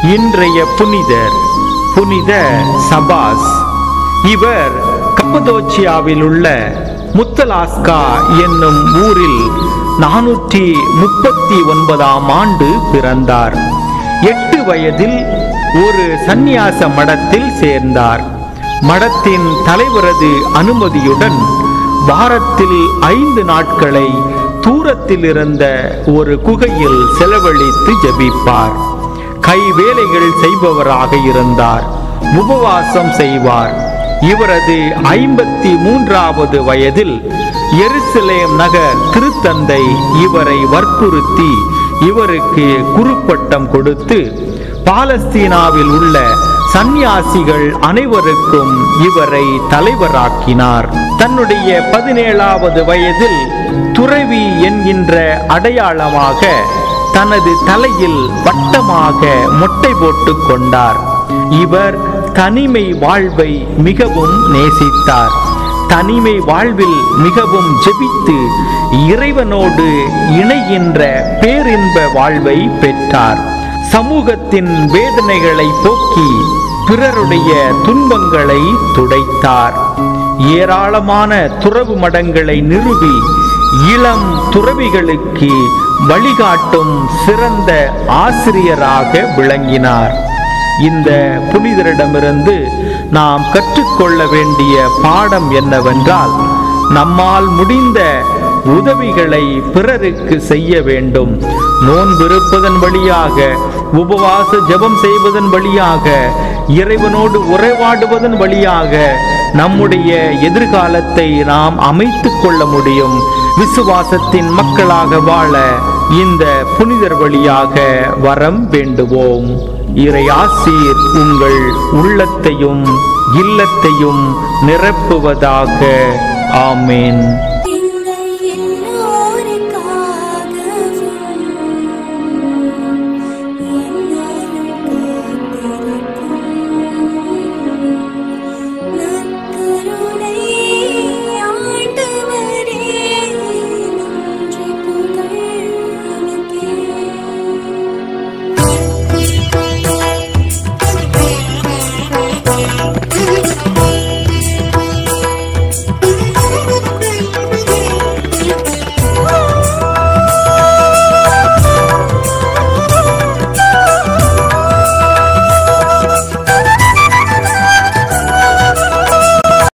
இன்றைய புனிதர் புனித சபாஸ் இவர் கப்பதோச்சியாவில் உள்ள முத்தலாஸ்கா என்னும் ஊரில் நானூற்றி முப்பத்தி ஒன்பதாம் ஆண்டு பிறந்தார் எட்டு வயதில் ஒரு சந்நியாச மடத்தில் சேர்ந்தார் மடத்தின் தலைவரது அனுமதியுடன் வாரத்தில் ஐந்து நாட்களை தூரத்தில் இருந்த ஒரு குகையில் செலவழித்து ஜெபிப்பார் கை வேலைகள் செய்பவராக இருந்தார் உபவாசம் செய்வார் இவரது ஐம்பத்தி மூன்றாவது வயதில் எருசலேம் நகர் திருத்தந்தை இவரை வற்புறுத்தி இவருக்கு குருப்பட்டம் கொடுத்து பாலஸ்தீனாவில் உள்ள சந்நியாசிகள் அனைவருக்கும் இவரை தலைவராக்கினார் தன்னுடைய பதினேழாவது வயதில் துறவி என்கின்ற அடையாளமாக தனது தலையில் வட்டமாக மொட்டை போட்டுக் கொண்டார் இவர் தனிமை வாழ்வை மிகவும் நேசித்தார் தனிமை வாழ்வில் மிகவும் ஜெபித்து இறைவனோடு இணைகின்ற பேரின்ப வாழ்வை பெற்றார் சமூகத்தின் வேதனைகளை போக்கி பிறருடைய துன்பங்களை துடைத்தார் ஏராளமான துறவு மடங்களை நிறுவி இளம் துறவிகளுக்கு வழிகாட்டும் சிறந்த ஆசிரியராக விளங்கினார் இந்த புனிதரிடமிருந்து நாம் கற்றுக்கொள்ள வேண்டிய பாடம் என்னவென்றால் நம்மால் முடிந்த உதவிகளை பிறருக்கு செய்ய வேண்டும் நோன்பிருப்பதன் வழியாக உபவாச ஜெபம் செய்வதன் வழியாக இறைவனோடு உறவாடுவதன் வழியாக நம்முடைய எதிர்காலத்தை நாம் அமைத்துக் கொள்ள முடியும் விசுவாசத்தின் மக்களாக வாழ இந்த புனிதர் வழியாக வரம் வேண்டுவோம் இறை ஆசீர் உங்கள் உள்ளத்தையும் இல்லத்தையும் நிரப்புவதாக ஆமேன்